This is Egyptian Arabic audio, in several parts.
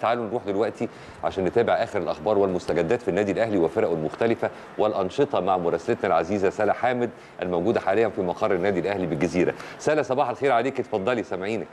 تعالوا نروح دلوقتي عشان نتابع اخر الاخبار والمستجدات في النادي الاهلي وفرقه المختلفه والانشطه مع مراسلتنا العزيزه سلا حامد الموجوده حاليا في مقر النادي الاهلي بالجزيره. سلا صباح الخير عليك اتفضلي سامعينك.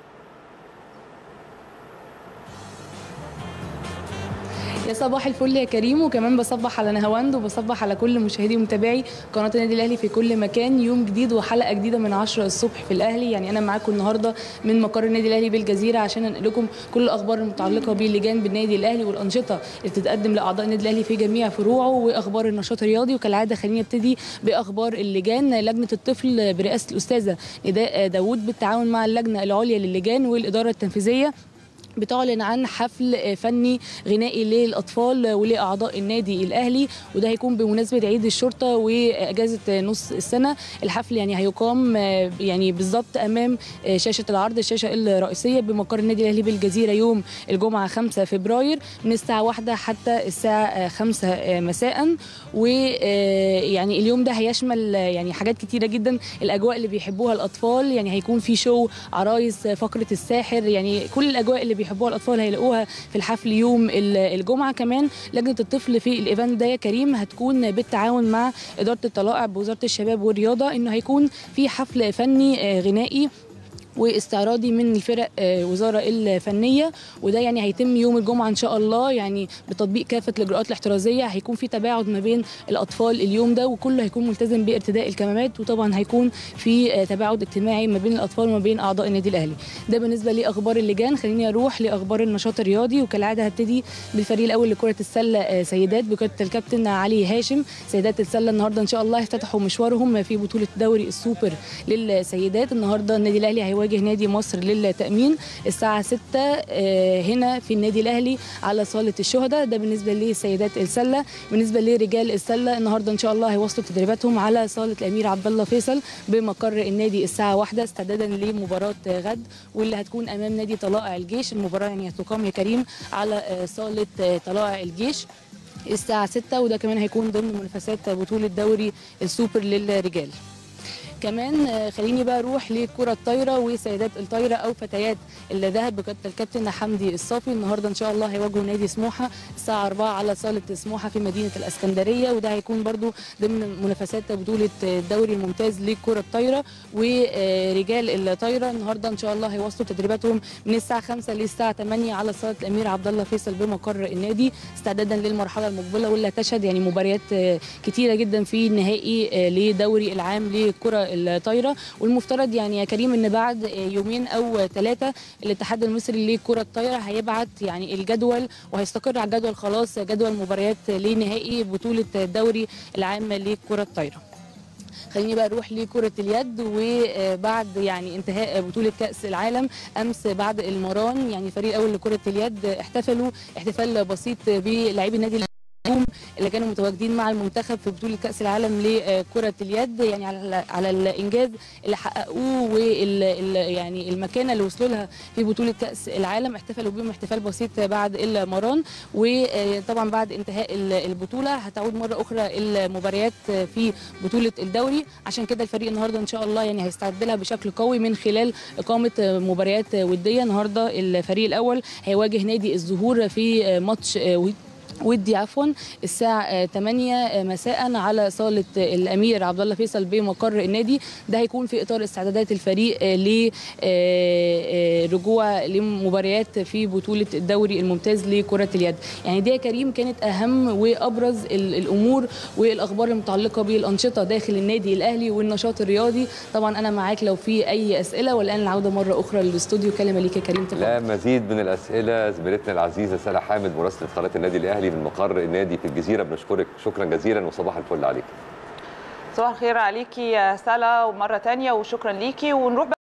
يا صباح الفل يا كريم وكمان بصبح على نهاوند وبصبح على كل مشاهدي ومتابعي قناه النادي الاهلي في كل مكان يوم جديد وحلقه جديده من 10 الصبح في الاهلي يعني انا معاكم النهارده من مقر النادي الاهلي بالجزيره عشان انقل لكم كل الاخبار المتعلقه باللجان بالنادي الاهلي والانشطه اللي بتتقدم لاعضاء النادي الاهلي في جميع فروعه واخبار النشاط الرياضي وكالعاده خلينا نبتدي باخبار اللجان لجنه الطفل برئاسه الاستاذه نداء داوود بالتعاون مع اللجنه العليا للجان والاداره التنفيذيه بتعلن عن حفل فني غنائي للاطفال ولاعضاء النادي الاهلي وده هيكون بمناسبه عيد الشرطه واجازه نص السنه الحفل يعني هيقام يعني بالظبط امام شاشه العرض الشاشه الرئيسيه بمقر النادي الاهلي بالجزيره يوم الجمعه 5 فبراير من الساعه 1 حتى الساعه 5 مساء ويعني اليوم ده هيشمل يعني حاجات كتيره جدا الاجواء اللي بيحبوها الاطفال يعني هيكون في شو عرايس فقره الساحر يعني كل الاجواء اللي بيحبوها الاطفال هيلاقوها في الحفل يوم الجمعه كمان لجنه الطفل في الايفنت ده يا كريم هتكون بالتعاون مع اداره الطلائع بوزاره الشباب والرياضه انه هيكون في حفل فني غنائي واستعراضي من الفرق وزاره الفنيه وده يعني هيتم يوم الجمعه ان شاء الله يعني بتطبيق كافه الاجراءات الاحترازيه هيكون في تباعد ما بين الاطفال اليوم ده وكله هيكون ملتزم بارتداء الكمامات وطبعا هيكون في تباعد اجتماعي ما بين الاطفال وما بين اعضاء النادي الاهلي ده بالنسبه لاخبار اللجان خليني اروح لاخبار النشاط الرياضي وكالعاده هبتدي بالفريق الاول لكره السله سيدات بقياده الكابتن علي هاشم سيدات السله النهارده ان شاء الله يفتتحوا مشوارهم في بطوله دوري السوبر للسيدات النهارده النادي الاهلي هيواجه نادي مصر للتامين الساعه 6 هنا في النادي الاهلي على صاله الشهداء ده بالنسبه لسيدات السله بالنسبه لرجال السله النهارده ان شاء الله هيواصلوا تدريباتهم على صاله الامير عبد الله فيصل بمقر النادي الساعه 1 استعدادا لمباراه غد واللي هتكون امام نادي طلائع الجيش المباراه يعني هتقام يا كريم على صاله طلائع الجيش الساعه 6 وده كمان هيكون ضمن منافسات بطوله دوري السوبر للرجال كمان خليني بقى اروح للكره الطايره وسيدات الطايره او فتيات الذهب بقياده الكابتن حمدي الصافي النهارده ان شاء الله هيواجهوا نادي سموحه الساعه 4 على صاله سموحه في مدينه الاسكندريه وده هيكون برده ضمن منافسات بطوله الدوري الممتاز للكره الطايره ورجال الطايره النهارده ان شاء الله هيواصلوا تدريباتهم من الساعه 5 للساعه 8 على صاله الامير عبد الله فيصل بمقر النادي استعدادا للمرحله المقبله واللي هتشهد يعني مباريات كتيره جدا في النهائي لدوري العام للكره الطايره والمفترض يعني يا كريم ان بعد يومين او ثلاثه الاتحاد المصري لكره الطايره هيبعت يعني الجدول وهيستقر على الجدول خلاص جدول مباريات لنهائي بطوله الدوري العام لكره الطايره خليني بقى اروح لكره اليد وبعد يعني انتهاء بطوله كاس العالم امس بعد المران يعني فريق اول لكره اليد احتفلوا احتفال بسيط بلاعبي النادي النجوم اللي كانوا متواجدين مع المنتخب في بطوله كاس العالم لكره اليد يعني على على الانجاز اللي حققوه وال يعني المكانه اللي وصلوا لها في بطوله كاس العالم احتفلوا بيهم احتفال بسيط بعد المران وطبعا بعد انتهاء البطوله هتعود مره اخرى المباريات في بطوله الدوري عشان كده الفريق النهارده ان شاء الله يعني هيستعد لها بشكل قوي من خلال اقامه مباريات وديه النهارده الفريق الاول هيواجه نادي الزهور في ماتش ودي عفوا الساعة 8 مساء على صالة الأمير عبد الله فيصل بمقر النادي ده هيكون في إطار استعدادات الفريق لرجوع لمباريات في بطولة الدوري الممتاز لكرة اليد يعني دي يا كريم كانت أهم وأبرز الأمور والأخبار المتعلقة بالأنشطة داخل النادي الأهلي والنشاط الرياضي طبعا أنا معاك لو في أي أسئلة والآن العودة مرة أخرى للاستوديو كلمة ليك يا كريم تفضل. لا مزيد من الأسئلة زميلتنا العزيزة سلا حامد مراسلة قناة النادي الأهلي من مقر النادي في الجزيره بنشكرك شكرا جزيلا وصباح الفل عليك صباح الخير عليكي يا سلا ومره ثانيه وشكرا ليكي ونروح